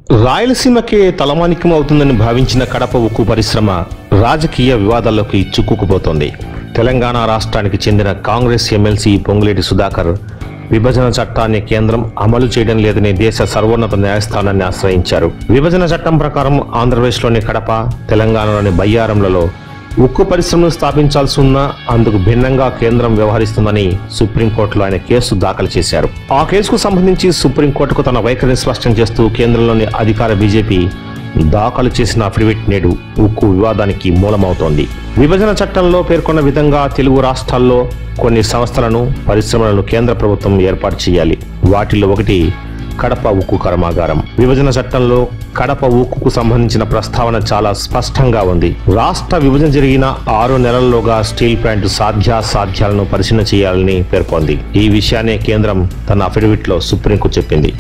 రాయలసీమకే తలమానికం అవుతుందని భావించిన కడప ఉక్కు పరిశ్రమ రాజకీయ వివాదాల్లోకి చిక్కుకుపోతోంది తెలంగాణ రాష్ట్రానికి చెందిన కాంగ్రెస్ ఎమ్మెల్సీ పొంగులేటి సుధాకర్ విభజన చట్టాన్ని కేంద్రం అమలు చేయడం లేదని దేశ సర్వోన్నత న్యాయస్థానాన్ని ఆశ్రయించారు విభజన చట్టం ప్రకారం ఆంధ్రప్రదేశ్లోని కడప తెలంగాణలోని బయ్యారంలలో ఉక్కు పరిశ్రమను స్థాపించాల్సి ఉన్నా అందుకు భిన్నంగా కేంద్రం వ్యవహరిస్తుందని సుప్రీంకోర్టులో ఆయన కేసు దాఖలు చేశారు ఆ కేసుకు సంబంధించి సుప్రీంకోర్టుకు తన వైఖరిని స్పష్టం చేస్తూ కేంద్రంలోని అధికార బీజేపీ దాఖలు చేసిన అఫిడవిట్ నేడు ఉక్కు వివాదానికి మూలమవుతోంది విభజన చట్టంలో పేర్కొన్న విధంగా తెలుగు రాష్ట్రాల్లో కొన్ని సంస్థలను పరిశ్రమలను కేంద్ర ప్రభుత్వం ఏర్పాటు చేయాలి వాటిలో ఒకటి కడప ఉక్కు కర్మాగారం విభజన చట్టంలో కడప ఉక్కుకు సంబంధించిన ప్రస్తావన చాలా స్పష్టంగా ఉంది రాష్ట్ర విభజన జరిగిన ఆరు నెలల్లోగా స్టీల్ ప్లాంట్ సాధ్యాసాధ్యాలను పరిశీలన చేయాలని పేర్కొంది ఈ విషయాన్ని కేంద్రం తన అఫిడవిట్లో సుప్రీంకు చెప్పింది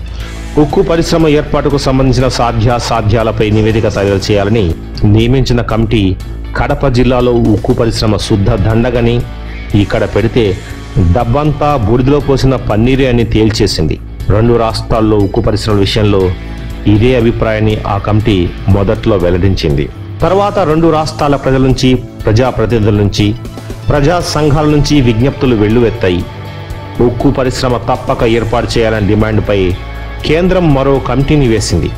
ఉక్కు పరిశ్రమ ఏర్పాటుకు సంబంధించిన సాధ్యాసాధ్యాలపై నివేదిక తయారు చేయాలని నియమించిన కమిటీ కడప జిల్లాలో ఉక్కు పరిశ్రమ శుద్ధ దండగని ఇక్కడ పెడితే డబ్బంతా బూడిదలో పోసిన పన్నీరే అని తేల్చేసింది రెండు రాష్ట్రాల్లో ఉక్కు పరిశ్రమల విషయంలో ఇదే అభిప్రాయాన్ని ఆ కమిటీ మొదట్లో వెల్లడించింది తర్వాత రెండు రాష్ట్రాల ప్రజల నుంచి ప్రజాప్రతినిధుల నుంచి ప్రజా సంఘాల నుంచి విజ్ఞప్తులు వెల్లువెత్తాయి ఉక్కు పరిశ్రమ తప్పక ఏర్పాటు చేయాలనే డిమాండ్పై కేంద్రం మరో కమిటీని వేసింది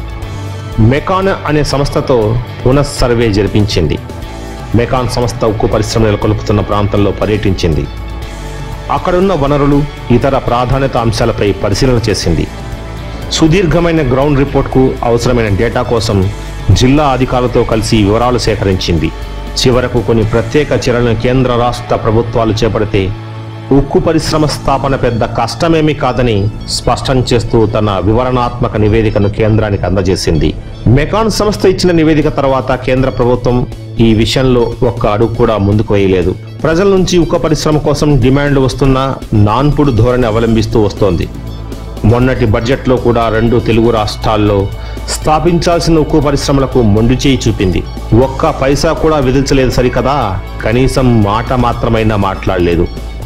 మెకాన్ అనే సంస్థతో పునఃసర్వే జరిపించింది మెకాన్ సంస్థ ఉక్కు పరిశ్రమ నెలకొల్పుతున్న ప్రాంతంలో పర్యటించింది అక్కడున్న వనరులు ఇతర ప్రాధాన్యత అంశాలపై పరిశీలన చేసింది సుదీర్ఘమైన గ్రౌండ్ రిపోర్ట్కు అవసరమైన డేటా కోసం జిల్లా అధికారులతో కలిసి వివరాలు సేకరించింది చివరకు కొన్ని ప్రత్యేక చర్యలను కేంద్ర రాష్ట్ర ప్రభుత్వాలు చేపడితే ఉక్కు పరిశ్రమ స్థాపన పెద్ద కష్టమేమీ కాదని స్పష్టం చేస్తూ తన వివరణాత్మక నివేదికను కేంద్రానికి అందజేసింది మెకాన్ సంస్థ ఇచ్చిన నివేదిక తర్వాత కేంద్ర ప్రభుత్వం ఈ విషయంలో ఒక్క అడుగు కూడా ముందుకు వేయలేదు ప్రజల నుంచి ఉక్కు పరిశ్రమ కోసం డిమాండ్ వస్తున్న నాన్పుడు ధోరణి అవలంబిస్తూ వస్తోంది మొన్నటి బడ్జెట్లో కూడా రెండు తెలుగు రాష్ట్రాల్లో స్థాపించాల్సిన ఉక్కు పరిశ్రమలకు మొండి చేయి చూపింది ఒక్క పైసా కూడా విధించలేదు సరికదా కనీసం మాట మాత్రమైనా మాట్లాడలేదు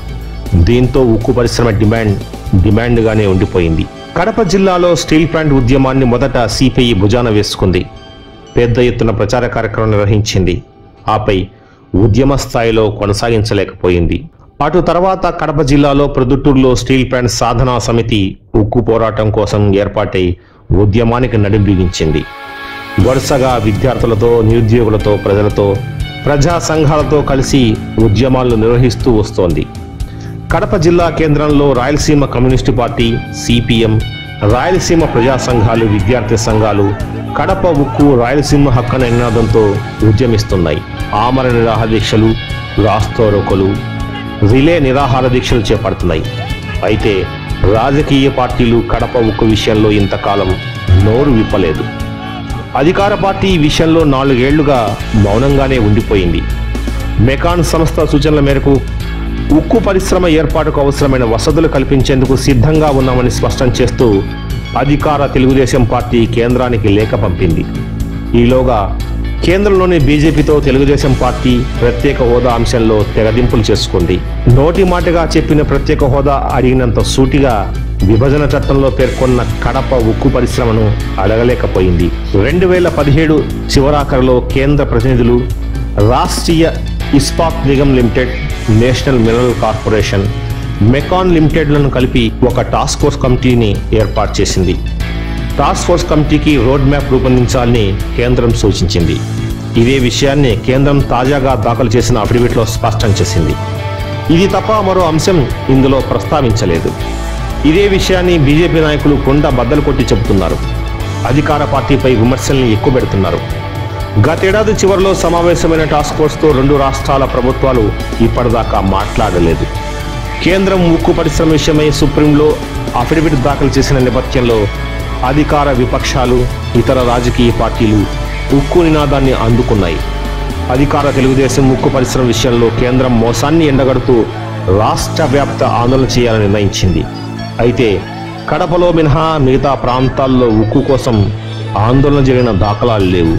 దీంతో ఉక్కు పరిశ్రమ డిమాండ్ డిమాండ్గానే ఉండిపోయింది కడప జిల్లాలో స్టీల్ ప్లాంట్ ఉద్యమాన్ని మొదట సిపిఐ భుజాన వేసుకుంది పెద్ద ఎత్తున ప్రచార కార్యక్రమం నిర్వహించింది ఆపై ఉద్యమ స్థాయిలో కొనసాగించలేకపోయింది అటు తర్వాత కడప జిల్లాలో ప్రొద్దుటూరులో స్టీల్ ప్లాంట్ సాధనా సమితి ఉక్కు పోరాటం కోసం ఏర్పాటై ఉద్యమానికి నడుం బిగించింది వరుసగా విద్యార్థులతో నిరుద్యోగులతో ప్రజలతో ప్రజా సంఘాలతో కలిసి ఉద్యమాలను నిర్వహిస్తూ వస్తోంది కడప జిల్లా కేంద్రంలో రాయలసీమ కమ్యూనిస్టు పార్టీ సిపిఎం రాయలసీమ ప్రజా సంఘాలు విద్యార్థి సంఘాలు కడప ఉక్కు రాయలసీమ హక్కు అనే నినాదంతో ఉద్యమిస్తున్నాయి ఆమర నిరాహార దీక్షలు రాస్తోరోకలు రిలే నిరాహార దీక్షలు చేపడుతున్నాయి అయితే రాజకీయ పార్టీలు కడప ఉక్కు విషయంలో ఇంతకాలం నోరు విప్పలేదు అధికార పార్టీ ఈ విషయంలో నాలుగేళ్లుగా మౌనంగానే ఉండిపోయింది మెకాన్ సంస్థ సూచనల మేరకు ఉక్కు పరిశ్రమ ఏర్పాటుకు అవసరమైన వసతులు కల్పించేందుకు సిద్ధంగా ఉన్నామని స్పష్టం చేస్తూ అధికార తెలుగుదేశం పార్టీ కేంద్రానికి లేఖ పంపింది ఈలోగా కేంద్రంలోని బీజేపీతో తెలుగుదేశం పార్టీ ప్రత్యేక హోదా అంశంలో తెగదింపులు చేసుకుంది నోటి మాటగా చెప్పిన ప్రత్యేక హోదా అడిగినంత సూటిగా విభజన చట్టంలో పేర్కొన్న కడప ఉక్కు పరిశ్రమను అడగలేకపోయింది రెండు వేల పదిహేడు చివరాఖరులో కేంద్ర ప్రతినిధులు Rashtriya Ispat Nigam limited national mineral corporation MECON లిమిటెడ్లను కలిపి ఒక టాస్క్ ఫోర్స్ కమిటీని ఏర్పాటు చేసింది టాస్క్ ఫోర్స్ కమిటీకి రోడ్ మ్యాప్ రూపొందించాలని కేంద్రం సూచించింది ఇదే విషయాన్ని కేంద్రం తాజాగా దాఖలు చేసిన అఫిడవిట్లో స్పష్టం చేసింది ఇది తప్ప మరో అంశం ఇందులో ప్రస్తావించలేదు ఇదే విషయాన్ని బీజేపీ నాయకులు కొండ బద్దలు కొట్టి చెబుతున్నారు అధికార పార్టీపై విమర్శల్ని ఎక్కువ పెడుతున్నారు గతేడాది చివరిలో సమావేశమైన టాస్క్ ఫోర్స్తో రెండు రాష్ట్రాల ప్రభుత్వాలు ఇప్పటిదాకా మాట్లాడలేదు కేంద్రం ఉక్కు పరిశ్రమ విషయమై సుప్రీంలో అఫిడవిట్ దాఖలు చేసిన నేపథ్యంలో అధికార విపక్షాలు ఇతర రాజకీయ పార్టీలు ఉక్కు నినాదాన్ని అందుకున్నాయి అధికార తెలుగుదేశం ఉక్కు పరిశ్రమ విషయంలో కేంద్రం మోసాన్ని ఎండగడుతూ రాష్ట్ర వ్యాప్త ఆందోళన చేయాలని నిర్ణయించింది అయితే కడపలో మినహా మిగతా ప్రాంతాల్లో ఉక్కు కోసం ఆందోళన జరిగిన దాఖలాలు లేవు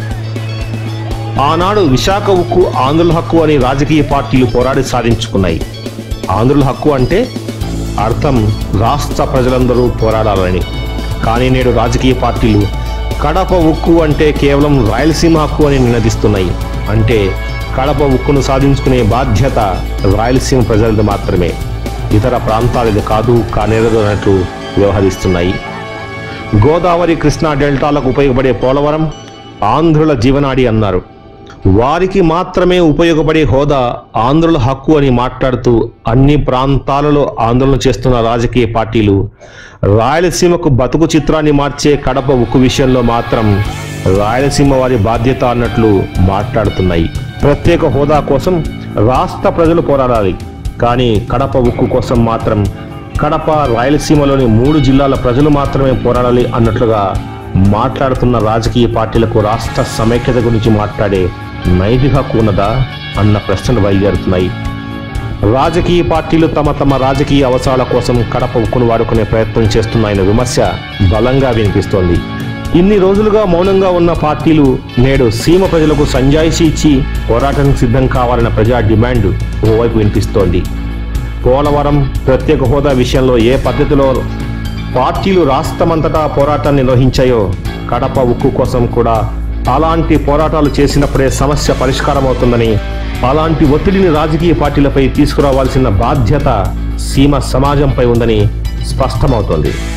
ఆనాడు విశాఖ ఉక్కు ఆంధ్రుల హక్కు అని రాజకీయ పార్టీలు పోరాడి సాధించుకున్నాయి ఆంధ్రుల హక్కు అంటే అర్థం రాష్ట్ర ప్రజలందరూ పోరాడాలని కానీ నేడు రాజకీయ పార్టీలు కడప ఉక్కు అంటే కేవలం రాయలసీమ హక్కు అని నినదిస్తున్నాయి అంటే కడప ఉక్కును సాధించుకునే బాధ్యత రాయలసీమ ప్రజలది మాత్రమే ఇతర ప్రాంతాలది కాదు కానేరదు అన్నట్లు వ్యవహరిస్తున్నాయి గోదావరి కృష్ణా డెల్టాలకు ఉపయోగపడే పోలవరం ఆంధ్రుల జీవనాడి అన్నారు వారికి మాత్రమే ఉపయోగపడే హోదా ఆంధ్రుల హక్కు అని మాట్లాడుతూ అన్ని ప్రాంతాలలో ఆందోళన చేస్తున్న రాజకీయ పార్టీలు రాయలసీమకు బతుకు చిత్రాన్ని మార్చే కడప ఉక్కు విషయంలో మాత్రం రాయలసీమ వారి బాధ్యత అన్నట్లు మాట్లాడుతున్నాయి ప్రత్యేక హోదా కోసం రాష్ట్ర ప్రజలు పోరాడాలి కానీ కడప ఉక్కు కోసం మాత్రం కడప రాయలసీమలోని మూడు జిల్లాల ప్రజలు మాత్రమే పోరాడాలి అన్నట్లుగా మాట్లాడుతున్న రాజకీయ పార్టీలకు రాష్ట్ర సమైక్యత గురించి మాట్లాడే నైతిక హక్కు ఉన్నదా అన్న ప్రశ్నలు బయలుదేరుతున్నాయి రాజకీయ పార్టీలు తమ తమ రాజకీయ అవసరాల కోసం కడప ఉక్కును వాడుకునే ప్రయత్నం చేస్తున్నాయన్న విమర్శ బలంగా వినిపిస్తోంది ఇన్ని రోజులుగా మౌనంగా ఉన్న పార్టీలు నేడు సీమ ప్రజలకు సంజాయిషి ఇచ్చి పోరాటానికి సిద్ధం కావాలన్న ప్రజా డిమాండ్ ఓవైపు వినిపిస్తోంది పోలవరం ప్రత్యేక హోదా విషయంలో ఏ పద్ధతిలో పార్టీలు రాష్ట్రమంతటా పోరాటాన్ని నిర్వహించాయో కడప ఉక్కు కోసం కూడా అలాంటి పోరాటాలు చేసినప్పుడే సమస్య పరిష్కారం అవుతుందని అలాంటి ఒత్తిడిని రాజకీయ పార్టీలపై తీసుకురావాల్సిన బాధ్యత సీమ సమాజంపై ఉందని స్పష్టమవుతోంది